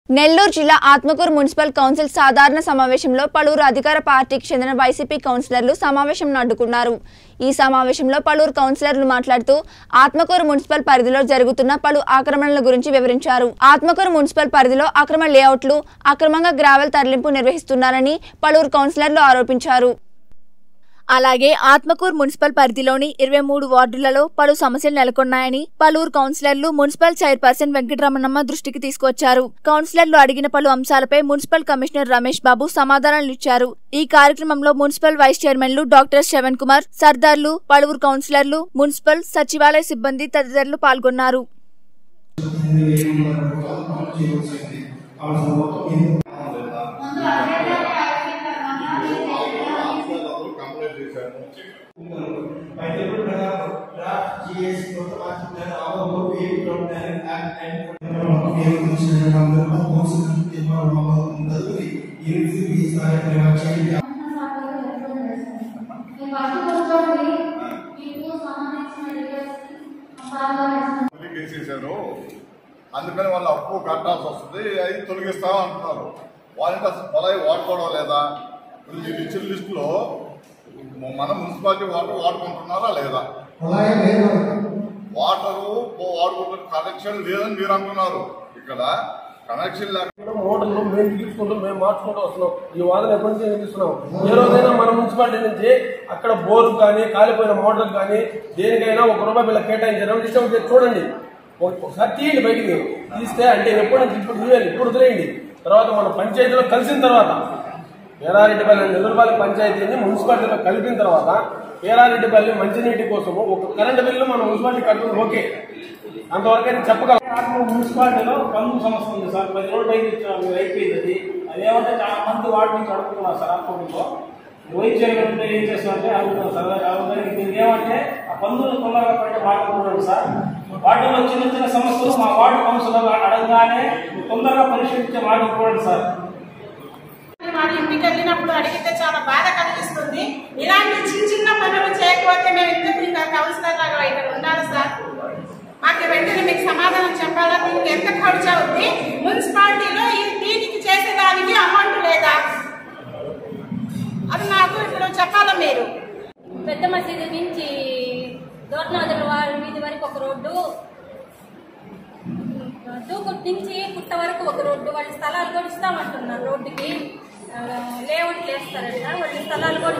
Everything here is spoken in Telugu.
నెల్లూరు జిల్లా ఆత్మకూరు మున్సిపల్ కౌన్సిల్ సాధారణ సమావేశంలో పలువురు అధికార పార్టీకి చెందిన వైసీపీ కౌన్సిలర్లు సమావేశం అడ్డుకున్నారు ఈ సమావేశంలో పలువురు కౌన్సిలర్లు మాట్లాడుతూ ఆత్మకూరు మున్సిపల్ పరిధిలో జరుగుతున్న పలు ఆక్రమణల గురించి వివరించారు ఆత్మకూరు మున్సిపల్ పరిధిలో అక్రమ లేఅవుట్లు అక్రమంగా గ్రావెల్ తరలింపు నిర్వహిస్తున్నారని పలువురు కౌన్సిలర్లు ఆరోపించారు అలాగే ఆత్మకూరు మున్సిపల్ పరిధిలోని ఇరవై మూడు వార్డులలో పలు సమస్యలు నెలకొన్నాయని పలువురు కౌన్సిలర్లు మున్సిపల్ చైర్పర్సన్ వెంకటరమణమ్మ దృష్టికి తీసుకొచ్చారు కౌన్సిలర్లు అడిగిన పలు అంశాలపై మున్సిపల్ కమిషనర్ రమేష్ బాబు సమాధానాలు ఇచ్చారు ఈ కార్యక్రమంలో మున్సిపల్ వైస్ చైర్మన్లు డాక్టర్ శ్రవణ్ కుమార్ సర్దార్లు పలువురు కౌన్సిలర్లు మున్సిపల్ సచివాలయ సిబ్బంది తదితరులు పాల్గొన్నారు కంప్లైంట్ చేశాను చేయాలి మళ్ళీ కేసేశారు అందుకని వాళ్ళు అప్పు కట్టాల్సి వస్తుంది అది తొలగిస్తాం అంటున్నారు వాళ్ళంటే అసలు పొలాయి వాడుకోవడం లేదా ఇప్పుడు మీరు ఇచ్చిన లిస్టులో మన మున్సిపాలిటీ వాటర్ వాడుకుంటున్నారా లేదా వాటరు వాడుకుంటున్న కనెక్షన్ లేదని మీరు అంటున్నారు ఇక్కడ కనెక్షన్ లేక మోటార్లు మేము తీసుకుంటూ మేము మార్చుకుంటూ వస్తున్నాం ఈ వాదన ఎప్పటి నుంచి వినిపిస్తున్నాం ఏ రోజైనా మన మున్సిపాలిటీ నుంచి అక్కడ బోరు కానీ కాలిపోయిన మోటార్ కానీ దేనికైనా ఒక రూపాయి బిల్ల కేటాయించారు ఇష్టం చేసి చూడండి ఒక- ఒకసారి తీయండి బయటికి తీస్తే అంటే ఎప్పటి నుంచి ఇప్పుడు తీయాలి ఇప్పుడు వదిలేయండి తర్వాత మన పంచాయతీలో కలిసిన తర్వాత పేరారెడ్డిపల్లి నెల్లూరుపల్లి పంచాయతీని మున్సిపాలిటీలో కలిపిన తర్వాత పేరారెడ్డిపల్లి మంచినీటి కోసము ఒక కరెంటు బిల్లు మన మున్సిపాలిటీ కట్టుకుని ఓకే అంతవరకు నేను చెప్పగలను ఆత్మ మున్సిపాలిటీలో పన్ను సమస్య ఉంది సార్ పది రోజులు అయింది మీరు అయిపోయింది అది అదేమంటే చాలా మంది వాటి నుంచి అడుగుతున్నారు సార్ అకౌంట్లో వైద్యం ఉంటే ఏం చేస్తారంటే అడుగుతున్నారు సార్ అడుగుతారు దీనికి ఏమంటే ఆ పన్నులు తొందరగా పడే వాడుకుంటున్నారు సార్ వాటిలో చిన్న చిన్న సమస్యలు మా వార్డు కౌన్సిలర్ అడగగానే తొందరగా పరిష్కరించే మార్గం చూడండి సార్ వాళ్ళ ఇంటికి వెళ్ళినప్పుడు అడిగితే చాలా బాధ కలిగిస్తుంది ఇలాంటి చిన్న చిన్న పనులు చేయకపోతే మేము ఎందుకు ఇంకా కౌన్సిలర్ లాగా ఇక్కడ ఉండాలి సార్ మాకు వెంటనే మీకు సమాధానం చెప్పాలా దీనికి ఎంత ఖర్చు అవుతుంది మున్సిపాలిటీలో ఈ దీనికి చేసేదానికి అమౌంట్ లేదా అది నాకు ఇప్పుడు చెప్పాలా మీరు పెద్ద మసీదు నుంచి దోర్నాథుల వారి వీధి వరకు ఒక రోడ్డు దూకుట్ నుంచి పుట్ట వరకు ఒక రోడ్డు వాళ్ళ స్థలాలు కూడా ఇస్తామంటున్నారు రోడ్డుకి ఆ, లేఅవుట్లు వేస్తారంట వాళ్ళ స్థలాలు కూడా